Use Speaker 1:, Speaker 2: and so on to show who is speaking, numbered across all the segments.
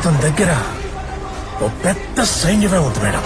Speaker 1: అతని దగ్గర ఓ పెద్ద సైన్యమే ఉంది మేడం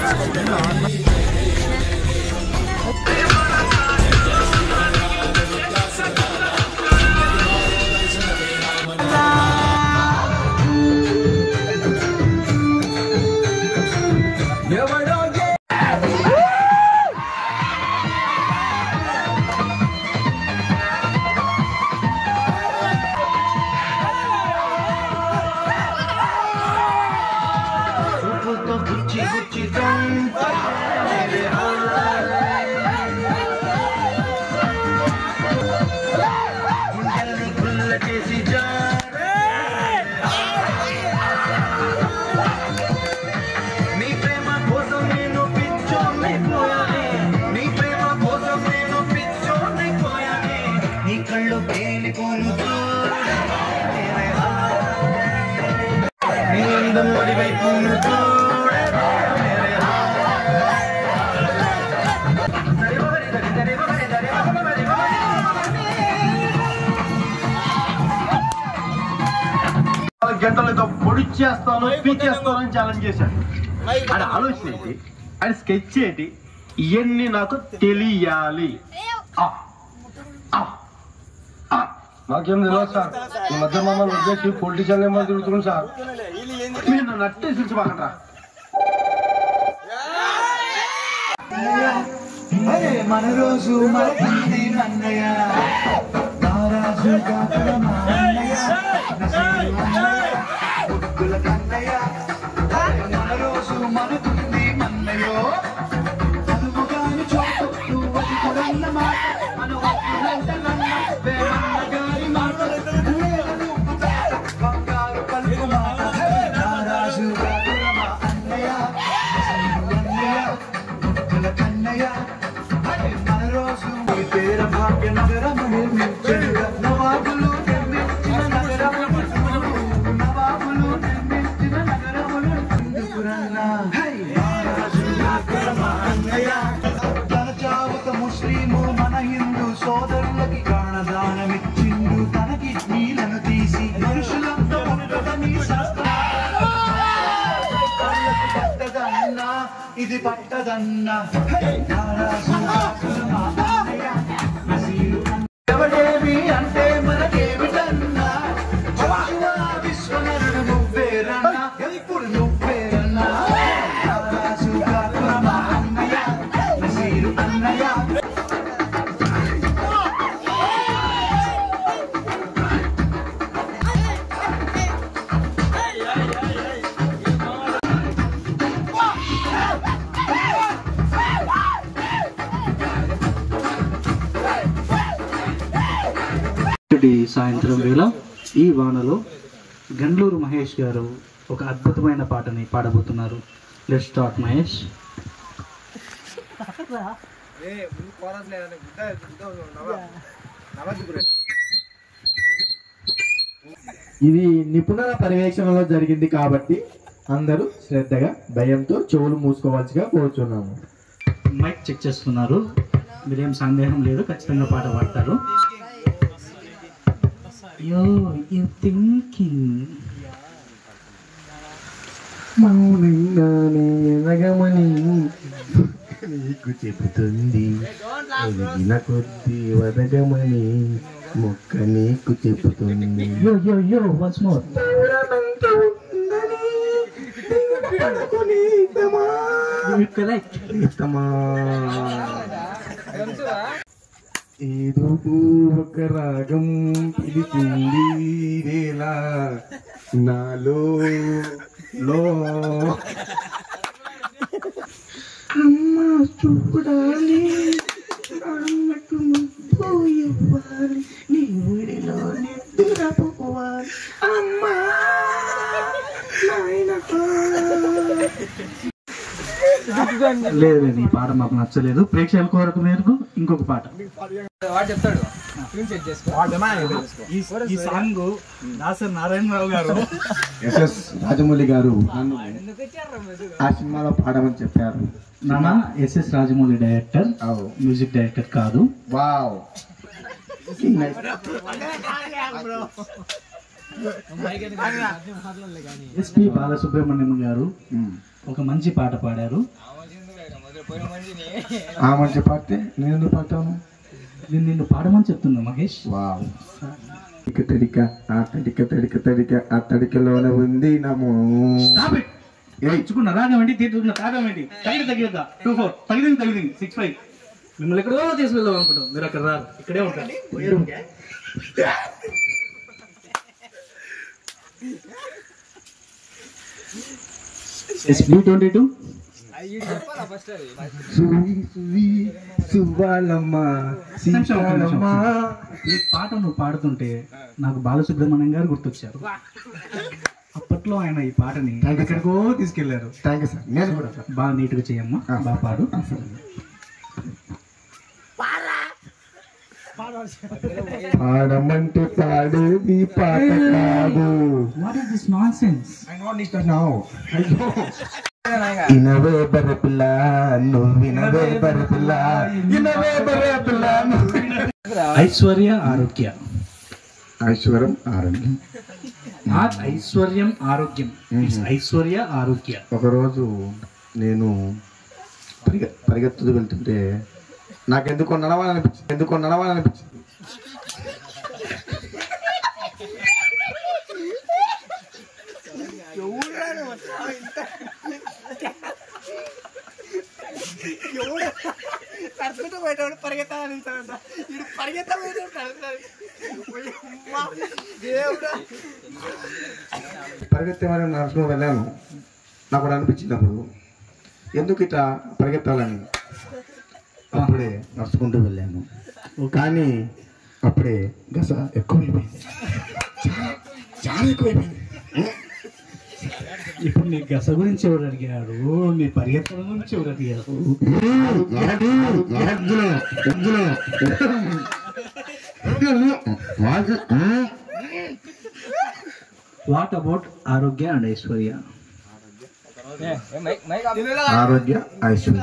Speaker 2: నీ ప్రేమ కోసం నేను పిచ్చోనైపోయానే నీ ప్రేమ కోసం నేను పిచ్చోనైపోయానే నీ కళ్ళు పేలిపోను నీ అందం మరి వైపును
Speaker 3: గంటలతో పొడి చేస్తాను పీచేస్తాను అని ఛాలెంజ్ చేశాడు ఆడ ఆలోచన ఏంటి ఆయన స్కెచ్ ఏంటి ఇవన్నీ నాకు తెలియాలి ఆ, ఆ, ఆ.
Speaker 4: మాకేం తెలియదు సార్ ఈ మధ్య మమ్మల్ని ఉద్దేశించి పొలిటీషియన్ ఏమో తిరుగుతున్నాం సార్
Speaker 3: మీరు నన్ను అట్టే పిలిచిపోకండ్రా
Speaker 2: అరే మన రోజు మనకుంది అన్నయ్య నారాజు కాకర మా అన్నయ్య నసరు అన్నయ్య ముద్దుల కన్నయ్య అరే మన రోజు మనకుంది అన్నయ్యో చదువు కాని చోటు నువ్వది కొడన్న మాట మన వద్దులంటనన్న వేమన్న గారి మాట వేల రూపు తాత బంగారు పలుకు మాట నారాజు కాకర మా అన్నయ్య నసరు అన్నయ్య ముద్దుల కన్నయ్య అరే మన రోజు ఈ పేర భాగ్య నగరము నిర్మించగా నవాబులు నిర్మించిన నగరము నవాబులు నిర్మించిన నగరములు ఎందుకురన్నా హై మహారాజు నగరమ అన్నయ్య తన చావక ముస్లిము మన హిందూ సోదరులకి ప్రాణదానమిచ్చిండు తన కిడ్నీలను తీసి మనుషులంతా ఉండదని శాస్త్రం కళ్ళకు పట్టదన్నా ఇది పట్టదన్నా హే! నారాజు కాకులమా అన్నయ్య, నసీరు అన్న- ఎవడేమి అంటే మనకేమిటన్నా జోషువా విశ్వనరుడు నువ్వేరన్నా ఎప్పుడు నువ్వేరన్నా నారాజు కాకులమా అన్నయ్య, నసీరు అన్నయ్య
Speaker 5: నేటి సాయంత్రం వేళ ఈ వానలో గండ్లూరు మహేష్ గారు ఒక అద్భుతమైన పాటని పాడబోతున్నారు లెట్ స్టార్ట్ మహేష్
Speaker 6: ఇది నిపుణుల పర్యవేక్షణలో జరిగింది కాబట్టి అందరూ శ్రద్ధగా భయంతో చెవులు మూసుకోవాల్సిగా కోరుచున్నాము
Speaker 5: మైక్ చెక్ చేస్తున్నారు మీరేం సందేహం లేదు ఖచ్చితంగా పాట పాడతారు యో యు థింకింగ్
Speaker 6: మౌనంగానే ఎదగమని నీకు చెబుతుంది ఎదిగిన కొద్ది వదగమని మొక్క నీకు చెబుతుంది
Speaker 5: యో యో యో వన్స్ మోర్
Speaker 6: దూరమంతా ఉందని పడుకునేద్దామా?
Speaker 5: కరెక్ట్
Speaker 6: ఇష్టమా ఏదో ఒక రాగం పిలిచింది రేలా నాలో లో అమ్మ చూడాలి అమ్మకు ముద్దు ఇవ్వాలి నీ ఊడిలో నిద్రపోవాలి అమ్మా నాయనకా
Speaker 5: లేదు లేదు ఈ పాట మాకు నచ్చలేదు ప్రేక్షకుల కోరకు మేరకు ఇంకొక పాట ఈ- ఈ సాంగ్ దాసరి నారాయణరావు గారు
Speaker 6: ఎస్ఎస్ రాజమౌళి గారు నన్ను ఆ సినిమాలో పాడమని చెప్పారు
Speaker 5: నాన్న ఎస్ఎస్ రాజమౌళి డైరెక్టర్
Speaker 6: అవు.
Speaker 5: మ్యూజిక్ డైరెక్టర్ కాదు
Speaker 6: వావ్
Speaker 5: ఎస్పి బాలసుబ్రహ్మణ్యం గారు
Speaker 6: మ్మ్.
Speaker 5: ఒక మంచి పాట పాడారు
Speaker 6: ఆ మంచి పాడితే నేను ఎందుకు పాడతాను
Speaker 5: నేను నిన్ను పాడమని చెప్తున్నా మహేష్
Speaker 6: వావ్ తడిక తడిక ఆ తడిక తడిక తడిక ఆ తడికలోనే ఉంది నమో
Speaker 5: Stop it. ఇచ్చుకున్న రాగం ఏంటి తీర్చుకున్న తాగం ఏంటి తగిలి తగిలిద్దా టూ ఫోర్ తగిలింది తగిలింది సిక్స్ ఫైవ్ మిమ్మల్ని ఎక్కడో తీసుకెళ్దాం అనుకుంటాం మీరు అక్కడ రారు ఇక్కడే ఉంటారు ఎస్పీ ట్వంటీ టూ
Speaker 6: సువి సువి సువ్వాలమ్మ సీతాలమ్మ
Speaker 5: ఈ పాట నువ్వు పాడుతుంటే నాకు బాలసుబ్రహ్మణ్యం గారు గుర్తొచ్చారు అప్పట్లో ఆయన ఈ పాటని ఎక్కడికో తీసుకెళ్లారు
Speaker 6: థ్యాంక్ యూ సార్ నేను కూడా సార్
Speaker 5: బాగా నీట్గా చేయమ్మా బాగా పాడు
Speaker 6: పాడమంటే పాడేది పాట కాదు
Speaker 5: what is this nonsense
Speaker 6: ఇనవే బర్రె పిల్ల నువ్వు వినవే బర్రె పిల్ల ఇనవే బర్రె పిల్ల నువ్వు వినవే-
Speaker 5: ఐశ్వర్య ఆరోగ్య
Speaker 6: ఐశ్వరం ఆరోగ్యం
Speaker 5: నాట్ ఐశ్వర్యం ఆరోగ్యం ఇట్స్ ఐశ్వర్య ఆరోగ్య
Speaker 6: ఒకరోజు నేను పరిగె పరిగెత్తుతూ వెళ్తుంటే నాకెందుకో నడవాలనిపించింది ఎందుకో నడవాలనిపించింది పరిగెత్తేమని నడుచుకుని వెళ్ళాను నాకు కూడా అనిపించింది అప్పుడు ఎందుకు ఇట్లా పరిగెత్తాలని అప్పుడే నడుచుకుంటూ వెళ్ళాను కానీ అప్పుడే గస ఎక్కువైపోయింది చాలా- చాలా ఎక్కువైపోయింది
Speaker 5: ఇప్పుడు నీ గస గురించి ఎవరు అడిగారు నీ పరిగెత్తడం గురించి ఎవరు అడిగారు what about Arogya and Aishwarya
Speaker 6: Arogya Aishwarya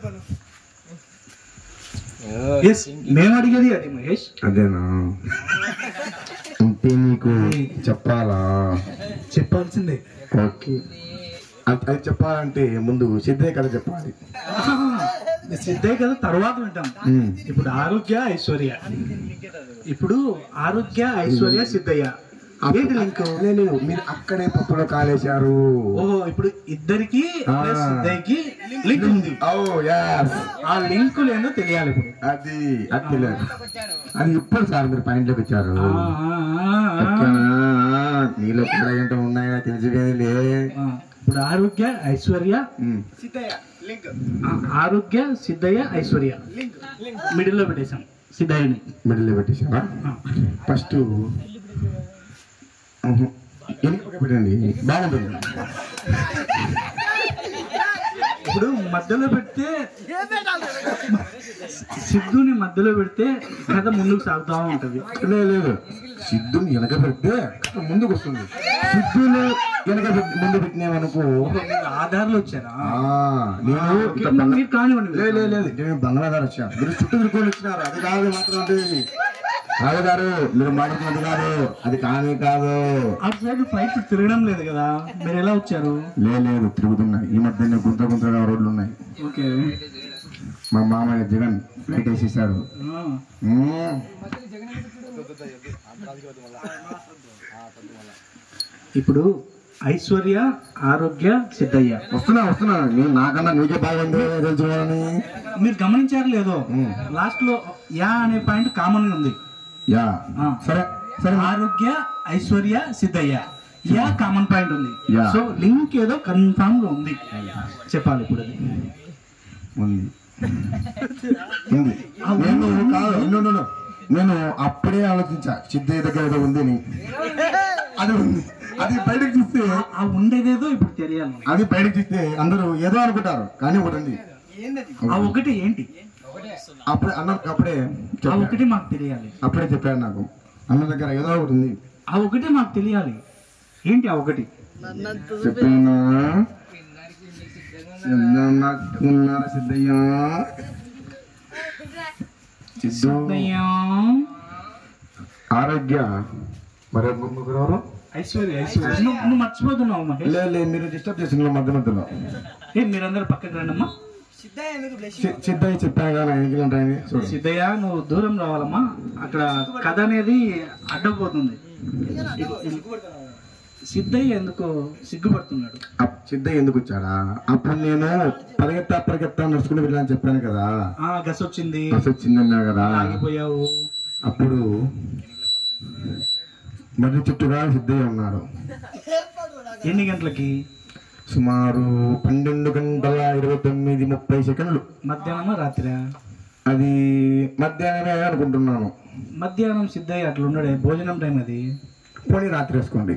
Speaker 5: yes మేము అడిగేది అది మహేష్
Speaker 6: అదేనా అంటే నీకు చెప్పాలా
Speaker 5: చెప్పాల్సిందే
Speaker 6: ఓకే అది అది చెప్పాలంటే ముందు సిద్ధే కదా చెప్పాలి
Speaker 5: సిద్ధే కదా తర్వాత వింటాం
Speaker 6: ఉమ్.
Speaker 5: ఇప్పుడు ఆరోగ్య ఐశ్వర్య ఇప్పుడు ఆరోగ్య ఐశ్వర్య సిద్ధయ్య ఏంటి లింక్
Speaker 6: లేదు మీరు అక్కడే పప్పులో కాలేశారు
Speaker 5: ఓహో ఇప్పుడు ఇద్దరికి ప్లస్ సిద్ధయ్యకి లింక్ ఉంది
Speaker 6: ఓ యాస్
Speaker 5: ఆ లింక్ లేదో తెలియాలి ఇప్పుడు
Speaker 6: అది అది తెలియదు అది ఇప్పుడు సార్ మీరు పాయింట్లోకి వచ్చారు
Speaker 5: ఆ, ఆ, ఆ, ఆ.
Speaker 6: అక్క, నీలో కూడా ఏంటో ఉన్నాయా తెలిసిపోయిందిలే
Speaker 5: ఆ, ఇప్పుడు ఆరోగ్య ఐశ్వర్య
Speaker 6: ఉమ్.
Speaker 5: ఆ, ఆరోగ్య సిద్ధయ్య ఐశ్వర్య మిడిల్ లో పెట్టేశాం సిద్ధయ్యని
Speaker 6: మిడిల్లో పెట్టేశారా
Speaker 5: ఆ.
Speaker 6: ఫస్ట్ ఎన్ని పక్క పెట్టండి బాగుంటుంది
Speaker 5: ఇప్పుడు మధ్యలో పెడితే సిద్ధుని మధ్యలో పెడితే కథ ముందుకు సాగుతా ఉంటది
Speaker 6: లేదు లేదు సిద్ధుని వెనక పెడితే కథ ముందుకు వస్తుంది సిద్ధుని వెనక పెట్టి ముందు పెట్టినామనుకో
Speaker 5: మీరు ఆధార్లు వచ్చారా
Speaker 6: ఆ, నేను ఇట్లా
Speaker 5: మీరు-
Speaker 6: బంగ్లా-
Speaker 5: మీరు కానివ్వండి
Speaker 6: లేదు లేదు లేదు నేను బంగ్లాదార్ వచ్చా మీరు చుట్టూ తిరుక్కొని వచ్చినారు అది కాదు మాత్రం అంటే రాజు గారు మీరు మాట్లాడుతున్నది కాదు అది కానే కాదు
Speaker 5: అటు సైడ్ ఫ్లైట్ తిరగడం లేదు కదా మీరు ఎలా వచ్చారు
Speaker 6: లేదు లేదు తిరుగుతున్నాయి ఈ మధ్య గుంత గుంతగా రోడ్లు ఉన్నాయి
Speaker 5: ఓకే
Speaker 6: మా మామయ్య జగన్ ఫ్లైట్ వేసేసాడు
Speaker 5: ఆ,
Speaker 6: మ్మ్.
Speaker 5: ఇప్పుడు ఐశ్వర్య ఆరోగ్య సిద్ధయ్య
Speaker 6: వస్తున్నా వస్తున్నా నేను నాకన్నా నీకే బాగుంది తెలుసుకోవాలని
Speaker 5: మీరు గమనించారు లేదో
Speaker 6: ఉమ్.
Speaker 5: లాస్ట్ లో యా అనే పాయింట్ కామన్ ఉంది
Speaker 6: యా
Speaker 5: ఆ.
Speaker 6: సరే సరే
Speaker 5: Arogya Aishwarya Siddaiah yeah common point ఉంది
Speaker 6: యా.
Speaker 5: సో లింక్ ఏదో కన్ఫామ్ గా ఉంది చెప్పాలి ఇప్పుడు అది
Speaker 6: ఉంది ఉంది నేను కాదు no, no, no. నేను అప్పుడే ఆలోచించా సిద్ధయ్య దగ్గర ఏదో ఉంది అని అది ఉంది అది బయటకు చూస్తే
Speaker 5: ఆ ఉండేదేదో ఇప్పుడు తెలియాలి
Speaker 6: అది బయటకు చూస్తే అందరూ ఏదో అనుకుంటారు కానీ ఒకటి ఉంది
Speaker 5: ఆ ఒకటి ఏంటి
Speaker 6: అప్పుడే అన్న అప్పుడే
Speaker 5: ఆ
Speaker 6: చెప్పా-
Speaker 5: ఒకటి మాకు తెలియాలి
Speaker 6: అప్పుడే చెప్పాడు నాకు అన్న దగ్గర ఏదో ఒకటి ఉంది
Speaker 5: ఆ ఒకటి మాకు తెలియాలి ఏంటి ఆ ఒకటి
Speaker 6: చెప్పాను నాకున్నారా సిద్ధయ్య సిద్ధు
Speaker 5: సిద్ధయ్య.
Speaker 6: ఆరోగ్య మరి ముగ్గురు ఎవరు
Speaker 5: ఐశ్వర్య ఐశ్వర్య నువ్వు నువ్వు మర్చిపోతున్నావు మహేష్
Speaker 6: లేదు లేదు మీరు డిస్టర్బ్ చేసిన మధ్య మధ్యలో
Speaker 5: ఏ మీరందరూ పక్కకి రండమ్మా
Speaker 6: సి- సిద్ధయ్య చెప్పాను కదా ఎందుకంటే చూడు
Speaker 5: సిద్ధయ్య నువ్వు దూరం రావాలమ్మా అక్కడ కథ అనేది అడ్డపోతుంది ఇ- ఇ- సిద్ధయ్య ఎందుకో సిగ్గుపడుతున్నాడు
Speaker 6: అప్- సిద్ధయ్య ఎందుకు వచ్చాడా అప్పుడు నేను పరిగెత్తా పరిగెత్తా నడుచుకుని వెళ్ళాలని చెప్పాను కదా
Speaker 5: ఆ గస్ వచ్చింది
Speaker 6: బస్ వచ్చిందన్నా కదా
Speaker 5: ఆగిపోయావు
Speaker 6: అప్పుడు మర్రి చుట్టూగా సిద్ధయ్య ఉన్నాడు
Speaker 5: ఎన్ని గంటలకి
Speaker 6: సుమారు పన్నెండు గంటల ఇరవై తొమ్మిది ముప్పై సెకండ్లు
Speaker 5: మధ్యాహ్నమా రాత్రి
Speaker 6: అది మధ్యాహ్నమే అనుకుంటున్నాను
Speaker 5: మధ్యాహ్నం సిద్ధయ్య అట్లా ఉన్నాడే భోజనం టైం అది
Speaker 6: పోనీ రాత్రి వేసుకోండి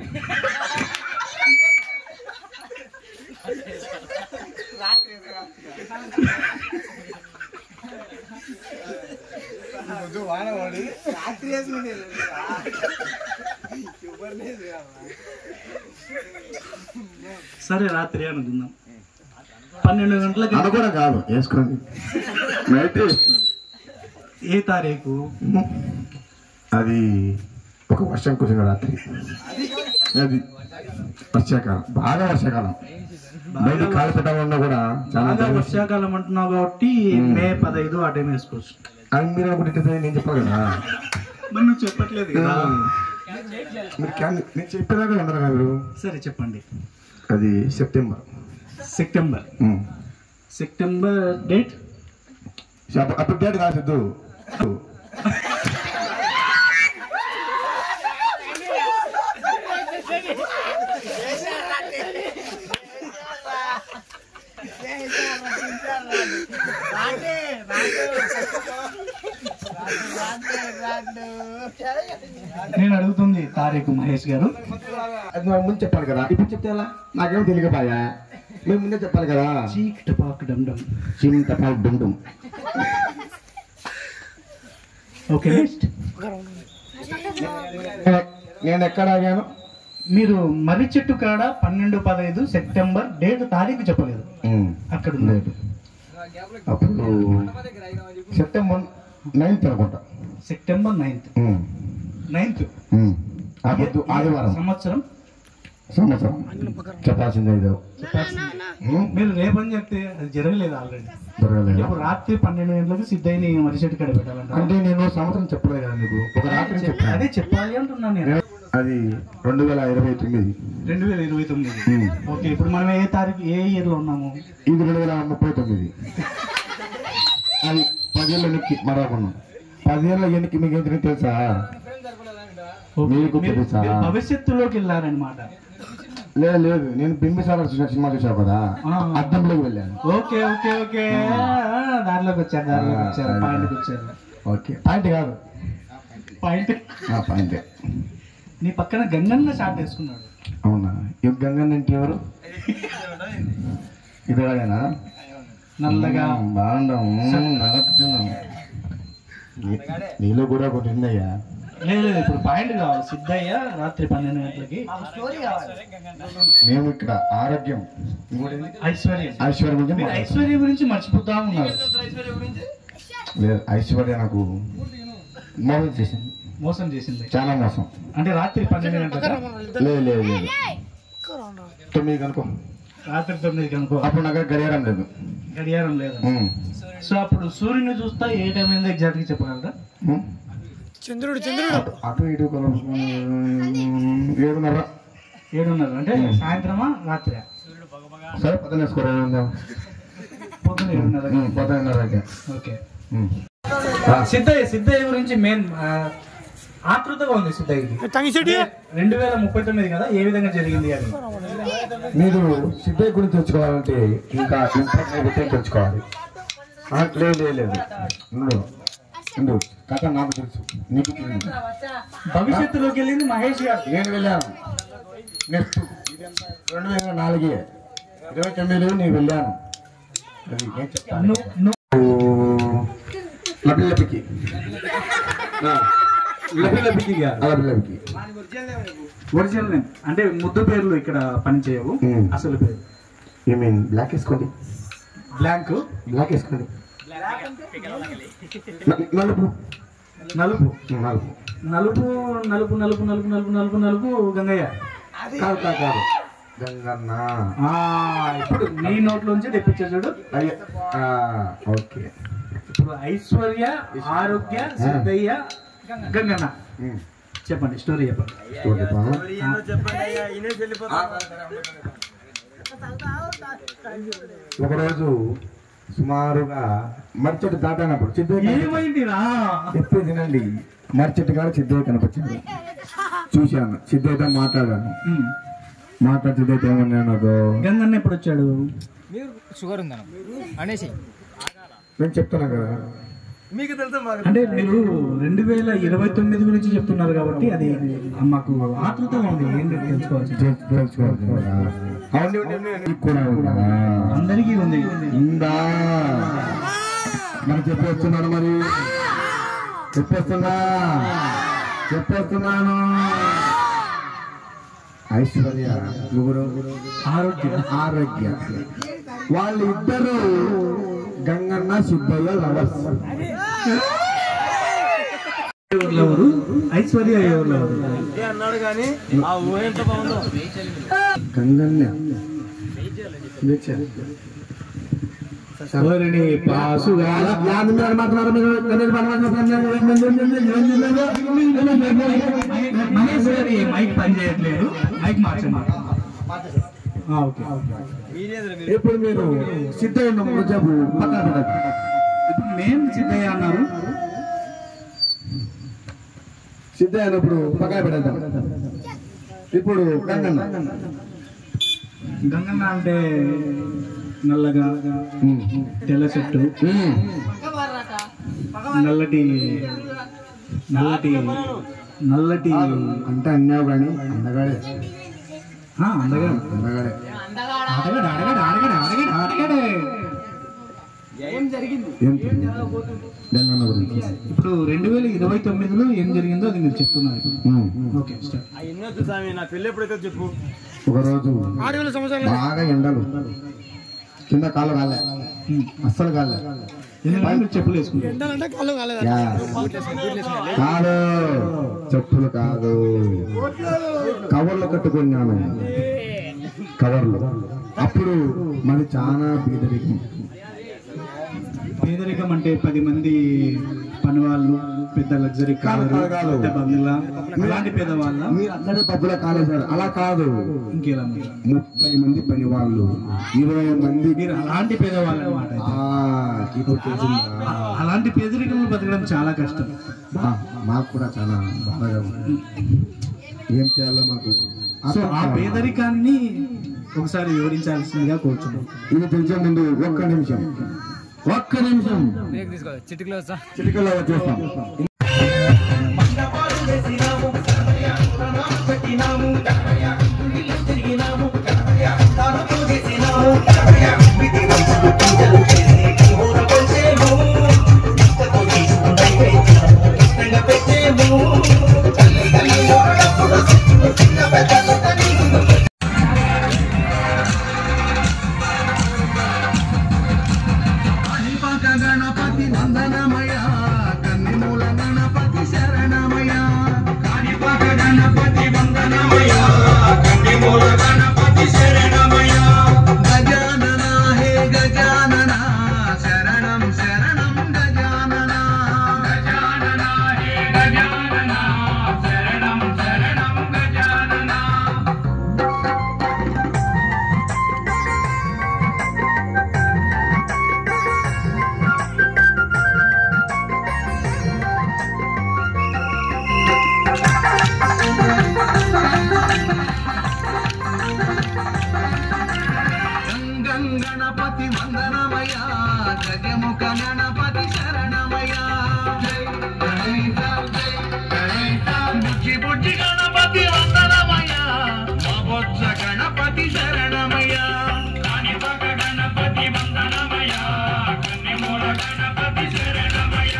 Speaker 5: సరే రాత్రి అనుకుందాం పన్నెండు గంటలకి
Speaker 6: అది కూడా కాదు వేసుకోండి నైట్ వేసుకోండి
Speaker 5: ఏ తారీఖు
Speaker 6: అది ఒక వర్షం కురిసిన రాత్రి అది వర్షాకాలం బాగా వర్షాకాలం బయట కాలు పెట్టాలన్నా కూడా చాలా
Speaker 5: బాగా
Speaker 6: భయం వేస్తుంది.
Speaker 5: వర్షాకాలం అంటున్నావు కాబట్టి మే పదహైదు ఆ టైం వేసుకోవచ్చు
Speaker 6: అది మీరు అనుకుంటే నేను చెప్పాలి కదా
Speaker 5: మరి నువ్వు చెప్పట్లేదు కదా
Speaker 6: మీరు క్యాన్- నేను చెప్పేదాకా ఉండరు కదా మీరు
Speaker 5: సరే చెప్పండి
Speaker 6: అది సెప్టెంబర్
Speaker 5: సెప్టెంబర్
Speaker 6: ఉమ్.
Speaker 5: సెప్టెంబర్ డేట్
Speaker 6: అప్పుడు- అప్పుడు డేట్ కాదు సిద్ధు
Speaker 5: నేను అడుగుతుంది తారీఖు మహేష్ గారు
Speaker 6: అది నాకు ముందు చెప్పాలి కదా ఇప్పుడు చెప్తే ఎలా నాకేమో తెలియకపోయా మేము ముందే చెప్పాలి కదా
Speaker 5: చీక్ టపాక్ డమ్ డమ్
Speaker 6: చింతపాలు డుండుం
Speaker 5: ఓకే నెక్స్ట్
Speaker 6: నేను ఎక్కడ ఆగాను
Speaker 5: మీరు మర్రి చెట్టు కాడ పన్నెండు పదహైదు సెప్టెంబర్ డేట్ తారీఖు చెప్పలేదు అక్కడ ఉంది.
Speaker 6: లేదు అప్పుడు సెప్టెంబర్ నైన్త్ అనుకుంటా
Speaker 5: September ninth
Speaker 6: um.
Speaker 5: Ninth
Speaker 6: um. ఆ పొద్దు ఆదివారం
Speaker 5: సంవత్సరం
Speaker 6: సంవత్సరం చెప్పాల్సిందే ఇదో ఉమ్.
Speaker 5: మీరు రేపని చెప్తే అది జరగలేదు ఆల్రెడీ
Speaker 6: దొరకలేదా?
Speaker 5: ఇప్పుడు రాత్రి పన్నెండు గంటలకు సిద్ధయ్యని మర్రి చెట్టు కాడ పెట్టాలంట
Speaker 6: అంటే నేను సంవత్సరం చెప్పలేదు కదా నీకు ఒక రాత్రి చెప్పాను
Speaker 5: అదే చెప్పాలి అంటున్నాను నేను
Speaker 6: అది రెండు వేల ఇరవై తొమ్మిది
Speaker 5: రెండు వేల ఇరవై తొమ్మిది
Speaker 6: ఉమ్.
Speaker 5: ఓకే ఇప్పుడు మనం ఏ తారీఖు ఏ ఇయర్ లో ఉన్నాము
Speaker 6: ఇది రెండు వేల ముప్పై తొమ్మిది అది పదేళ్ళ ఎన్నికి మరొకన్నాం పదేళ్ళ ఎన్నికి మీకు ఏంటి తెలుసా
Speaker 5: ఓకే.
Speaker 6: మీకు
Speaker 5: మీరు-
Speaker 6: తెలుసా?
Speaker 5: మీరు భవిష్యత్తులోకి వెళ్ళారనమాట
Speaker 6: లేదు లేదు నేను బింబిసార చూసిన సినిమా చూసావు కదా
Speaker 5: ఆ.
Speaker 6: అద్దంలోకి వెళ్ళాను
Speaker 5: ఓకే ఓకే ఓకే ఆ, దాంట్లోకి వచ్చారు దాంట్లోకి
Speaker 6: ఆ,
Speaker 5: వచ్చారు
Speaker 6: అది.
Speaker 5: పాయింట్కి వచ్చారు
Speaker 6: ఓకే పాయింట్ కాదు
Speaker 5: పాయింట్
Speaker 6: ఆ, పాయింటే
Speaker 5: నీ పక్కన గంగన్న షాట్ వేసుకున్నాడు
Speaker 6: అవునా ఈ గంగన్ అంటే ఎవరు ఇది వాడేనా
Speaker 5: నల్లగా
Speaker 6: బాగుండం నీలో కూడా ఒకటి ఉందయ్యా
Speaker 5: లేదు లేదు ఇప్పుడు పాయింట్ కావాలి సిద్ధయ్య రాత్రి పన్నెండు గంటలకి
Speaker 6: మేము ఇక్కడ ఆరోగ్యం ఇంకోటి ఏంది?
Speaker 5: ఐశ్వర్యం
Speaker 6: ఐశ్వర్య గురించి
Speaker 5: మీరు
Speaker 6: మాట్లాడుతున్నాం.
Speaker 5: ఐశ్వర్య గురించి మర్చిపోతా ఉన్నారు
Speaker 6: లేదు ఐశ్వర్య నాకు మోసం చేసింది
Speaker 5: మోసం చేసింది
Speaker 6: చాలా మోసం
Speaker 5: అంటే రాత్రి పన్నెండు గంటలకు
Speaker 6: లేదు లేదు లేదు తొమ్మిది కనుకో
Speaker 5: రాత్రి తొమ్మిది కనుకో
Speaker 6: అప్పుడు నాకు గడియారం లేదు
Speaker 5: గడియారం లేదు
Speaker 6: ఉమ్.
Speaker 5: సో అప్పుడు సూర్యుని చూస్తా ఏ టైం అయిందో ఎగ్జాక్ట్ గా చెప్పగలరా
Speaker 6: ఉమ్. అటు- అటు ఇటు కలుపుకొని ఏడున్నర
Speaker 5: ఏడున్నర అంటే సాయంత్రమా రాత్రి
Speaker 6: సరే పదన వేసుకోరా
Speaker 5: పొద్దున ఏడున్నర
Speaker 6: పదన్నరకే
Speaker 5: ఓకే
Speaker 6: ఉమ్.
Speaker 5: సిద్ధయ్య సిద్ధయ్య గురించి మెయిన్ ఆతృతగా ఉంది సిద్ధయ్యకి రెండు వేల ముప్పై తొమ్మిది కదా ఏ విధంగా జరిగింది అని
Speaker 6: మీరు సిద్ధయ్య గురించి తెచ్చుకోవాలంటే ఇంకా ఇంపార్టెంట్ విషయం తెచ్చుకోవాలి ఆ, లేదు లేదు లేదు ఉండు ఉండు కథ నాకు తెలుసు నీకు తెలియదు
Speaker 5: భవిష్యత్తులోకి వెళ్ళింది మహేష్ గారు
Speaker 6: నేను వెళ్ళాను నెక్స్ట్ రెండు వేల నాలుగే ఇరవై తొమ్మిదిలో నేను వెళ్ళాను అది ఏం చెప్తాను
Speaker 5: ను- ను-
Speaker 6: లబిల్లబికి
Speaker 5: లబిలబికి గారు
Speaker 6: లబిల్లబికి
Speaker 5: ఒరిజినల్ నేమ్ అంటే ముద్దు పేర్లు ఇక్కడ పనిచేయవు
Speaker 6: Hmm.
Speaker 5: అసలు పేరు
Speaker 6: యూ మీన్ బ్లాక్ వేసుకోండి
Speaker 5: బ్లాంక్
Speaker 6: బ్లాక్ వేసుకోండి న- నలుపు
Speaker 5: నలుపు
Speaker 6: నలుపు
Speaker 5: నలుపు నలుపు నలుపు నలుపు నలుపు నలుపు నలుపు గంగయ్య
Speaker 6: కాదు కాదు కాదు గంగన్న
Speaker 5: ఆ, ఇప్పుడు నీ నోట్లోంచి తెప్పించా చూడు
Speaker 6: అయ్య ఆ, ఓకే
Speaker 5: ఇప్పుడు ఐశ్వర్య ఆరోగ్య సిద్ధయ్య గంగన్న
Speaker 6: ఉమ్.
Speaker 5: చెప్పండి స్టోరీ చెప్పండి
Speaker 6: చూడు బా. ఒకరోజు సుమారుగా మర్చెట్టు దాటానప్పుడు సిద్ధయ్య
Speaker 5: ఏమైందిరా
Speaker 6: ఎప్పుడు తినండి మర్చెట్టు కాడ సిద్ధయ్య కనిపించింది చూశాను సిద్ధయ్యతో మాట్లాడాను
Speaker 5: ఉమ్.
Speaker 6: మాట్లాడి సిద్ధయ్యతో ఏమన్నాడు
Speaker 5: గంగన్న ఎప్పుడు వచ్చాడు
Speaker 7: షుగర్ ఉందన్న అనేసి
Speaker 6: నేను చెప్తున్నా కదా
Speaker 5: అంటే మీరు రెండు వేల ఇరవై తొమ్మిది గురించి చెప్తున్నారు కాబట్టి అది మాకు ఆతృతగా ఉంది ఏంటి తెలుసుకోవాల్సి
Speaker 6: తెలు- తెలుసుకోవాలి కదా. అవును, నీకు కూడా ఉందా?
Speaker 5: అందరికీ ఉంది
Speaker 6: ఉందా మరి చెప్పేస్తున్నాను మరి చెప్పేస్తున్నా చెప్పేస్తున్నాను ఐశ్వర్య ముగ్గురు
Speaker 5: ఆరోగ్యం
Speaker 6: ఆరోగ్య వాళ్ళిద్దరూ గంగన్న సిద్ధయ్య లవర్స్
Speaker 5: ఎవరు ఐశ్వర్య ఎవరు
Speaker 6: గంగన్న
Speaker 5: ఎవరిని పాసుగా మహేష్ గారి మైక్ పని చేయట్లేదు మైక్ మార్చండి ఆ, ఓకే
Speaker 6: ఇప్పుడు మీరు సిద్ధయ్య చెప్పు పక్కన పెట్టండి.
Speaker 5: ఇప్పుడు మేము సిద్ధయ్య అన్నారు
Speaker 6: సిద్ధయ్య అన్నప్పుడు పక్కన పెడతాం ఇప్పుడు గంగన్న
Speaker 5: గంగన్న అంటే నల్లగా తెల్ల చెట్టు నల్లటి నల్లటి నల్లటి
Speaker 6: అంటే అన్నావు కానీ అందగాడే
Speaker 5: ఆ, అందగా
Speaker 6: అందగాడే
Speaker 5: అడగడు అడగడు అడగడు అడగడు అడగడు
Speaker 6: ఏం తెలియదు. గంగన్న గురించి
Speaker 5: ఇప్పుడు రెండు వేల ఇరవై తొమ్మిదిలో ఏం జరిగిందో అది మీరు చెప్తున్నారు ఇప్పుడు.
Speaker 6: ఉమ్.
Speaker 5: ఓకే స్టార్ట్
Speaker 6: ఒకరోజు బాగా ఎండలు కింద కాలు కాలే అస్సలు కాలే
Speaker 5: ఎందుకంటే మీరు చెప్పులు వేసుకుంటారు
Speaker 6: యా. కాదు చెప్పులు కాదు కవర్లు కట్టుకున్నాను కవర్లు అప్పుడు మరి చాలా బీదరికం
Speaker 5: పేదరికం అంటే పది మంది పని వాళ్ళు పెద్ద లగ్జరీ కారు
Speaker 6: కాదు, కాదు.
Speaker 5: పెద్ద బంగ్లా అలాంటి పేదవాళ్ళ
Speaker 6: మీరు అందరూ పబ్బుల కాలేశారు అలా కాదు
Speaker 5: ఇంకేలా మీరు
Speaker 6: ముప్పై మంది పని వాళ్ళు ఇరవై మంది
Speaker 5: మీరు అలాంటి పేదవాళ్ళు అనమాట
Speaker 6: ఆ, ఇప్పుడు తెలిసిందా?
Speaker 5: అలాంటి పేదరికంలో బతకడం చాలా కష్టం
Speaker 6: మా- మాకు కూడా చాలా బాధగా ఉంది ఏం చేయాలో మాకు
Speaker 5: సో ఆ పేదరికాన్ని ఒకసారి వివరించాల్సిందిగా కోరుచున్నాం
Speaker 6: ఇది తెలిసే ముందు ఒక్క నిమిషం ఒక్క నిమిషం
Speaker 7: బ్రేక్ తీసుకోవాలి చిటికలో వచ్చా
Speaker 6: చిటికలో వచ్చేస్తాం గణపతి నందనమయ కన్నిమూల గణపతి శరణమయ కాణిపాక గణపతి వందనమయ కన్నిమూల గణపతి శరణమయ గజానన హే గజానన శరణం శరణం గజానన గజానన హే గజానన శరణం శరణం గజానన గంగం గణపతి వందనమయ గజముఖ గణపతి శరణమయ బుజ్జి బుజ్జి గణపతి వందనమయ బొజ్జ గణపతి శరణమయ కాణిపాక గణపతి వందనమయ కన్నిమూల గణపతి శరణమయ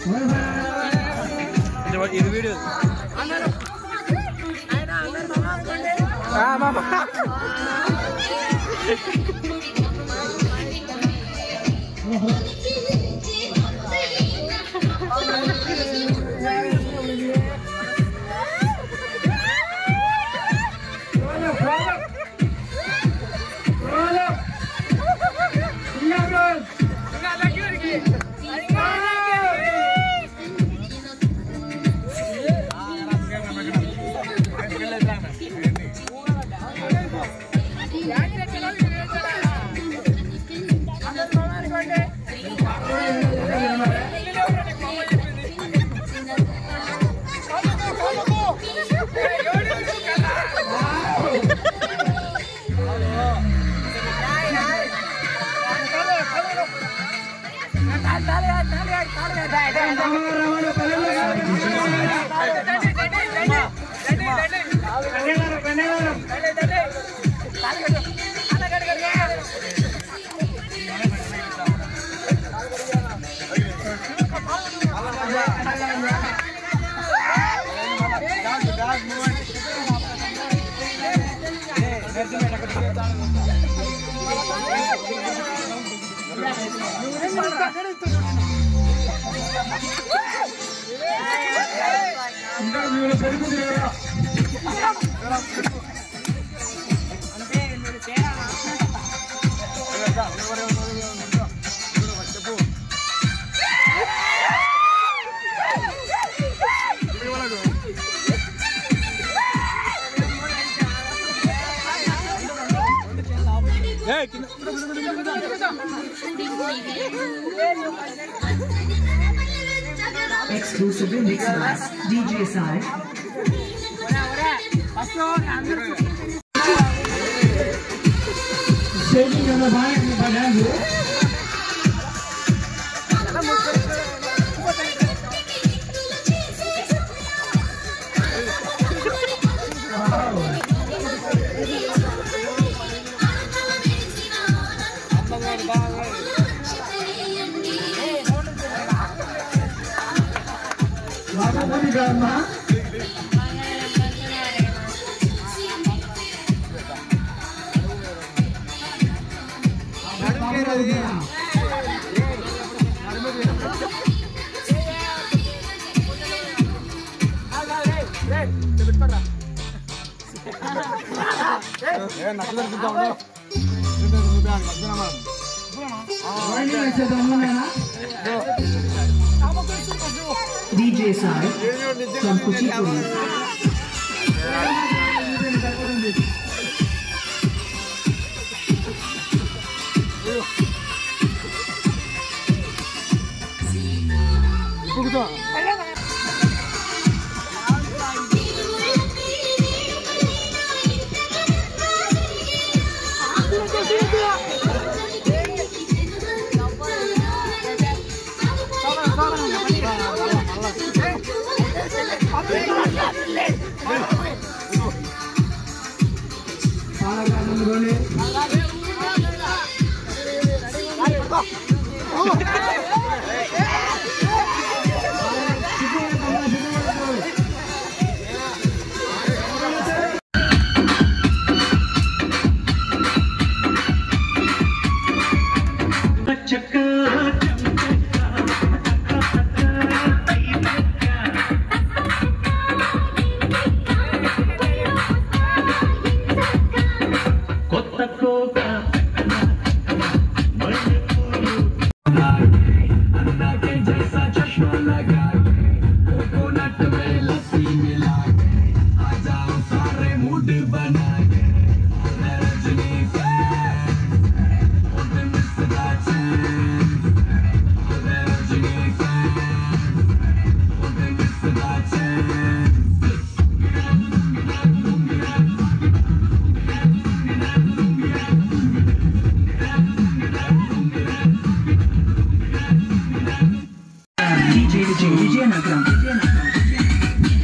Speaker 7: ఇది video
Speaker 8: Exclusively mixed by DJ Sai. DJ Sai from Kuchipudi. DJ DJ DJ Nagram. DJ Nagram.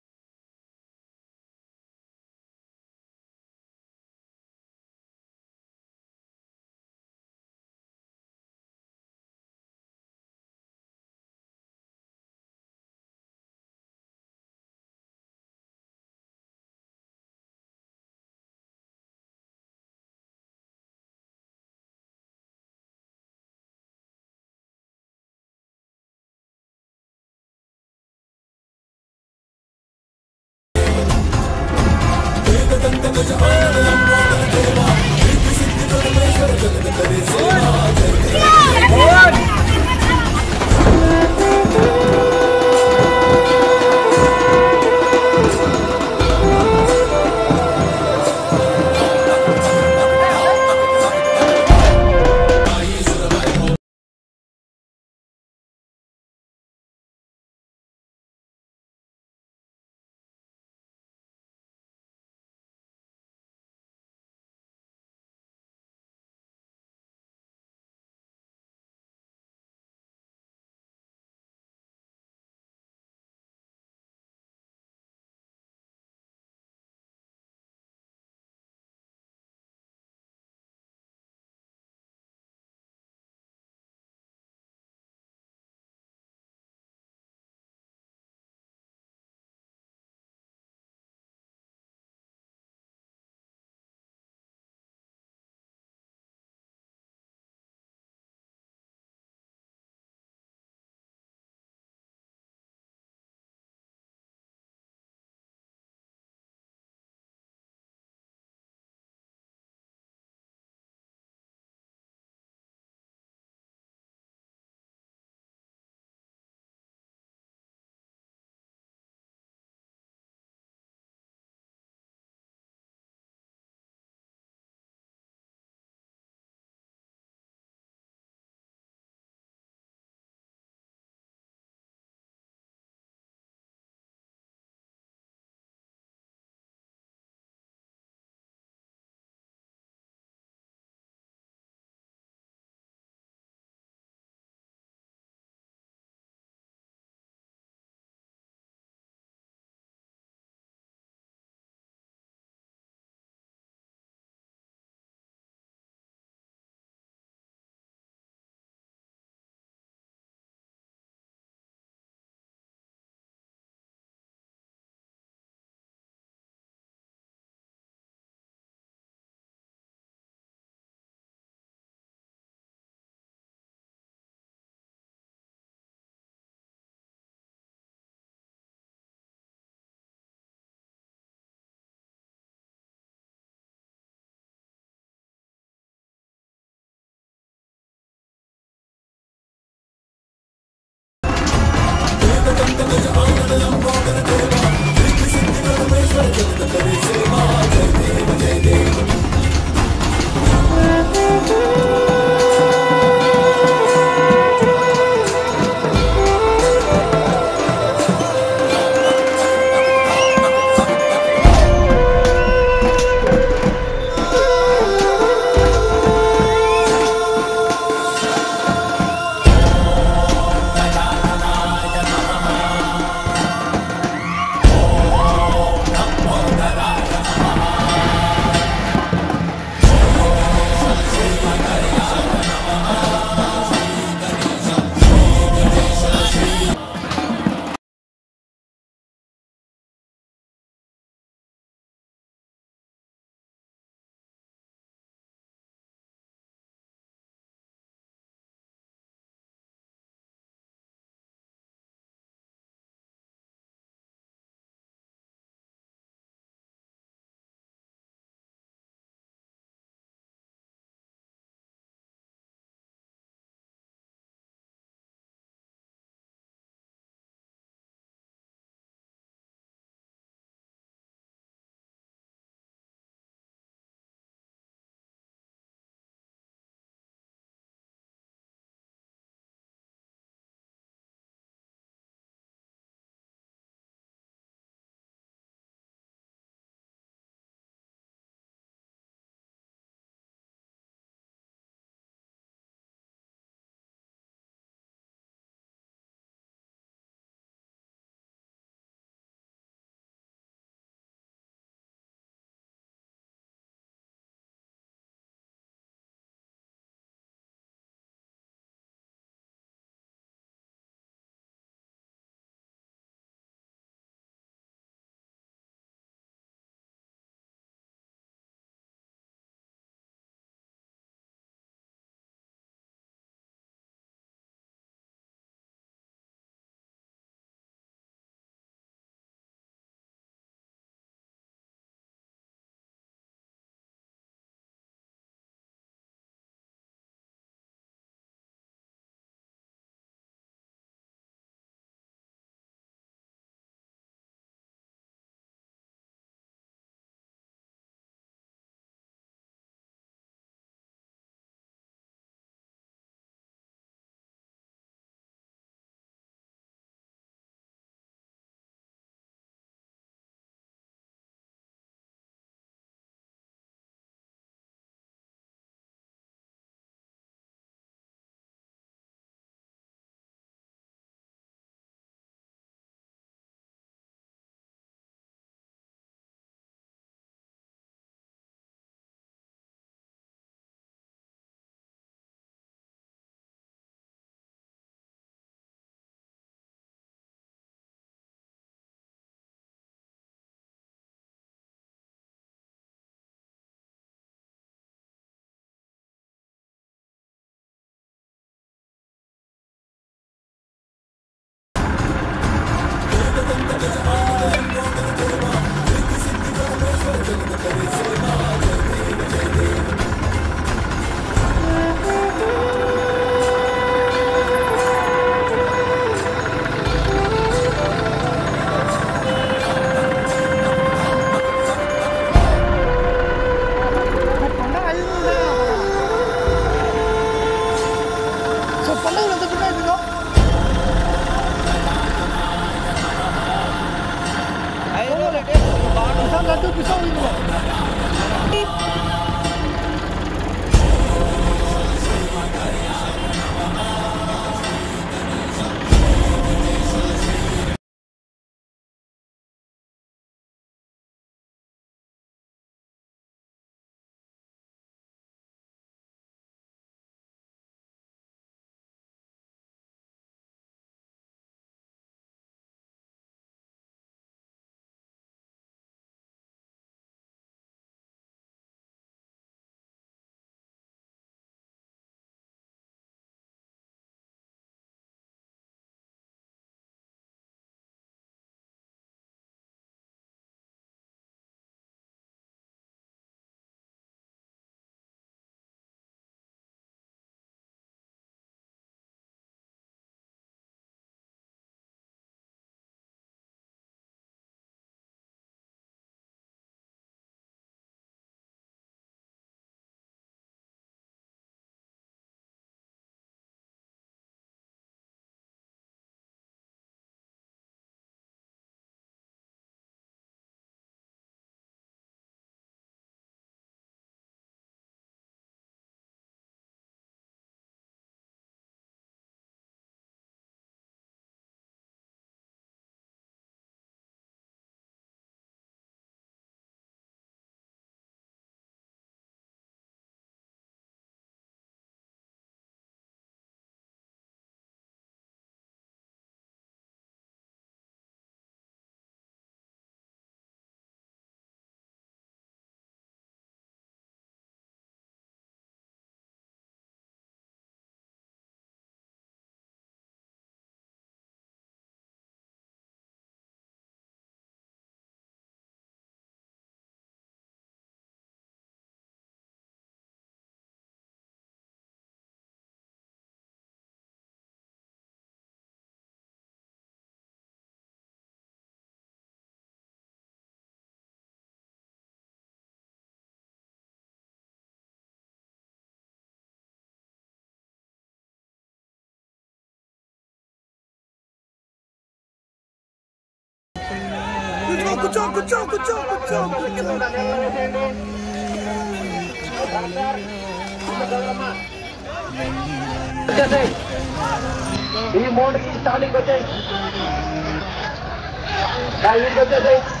Speaker 3: ఈ మోడల్కి స్టార్టింగ్ వచ్చాయి వచ్చేసాయి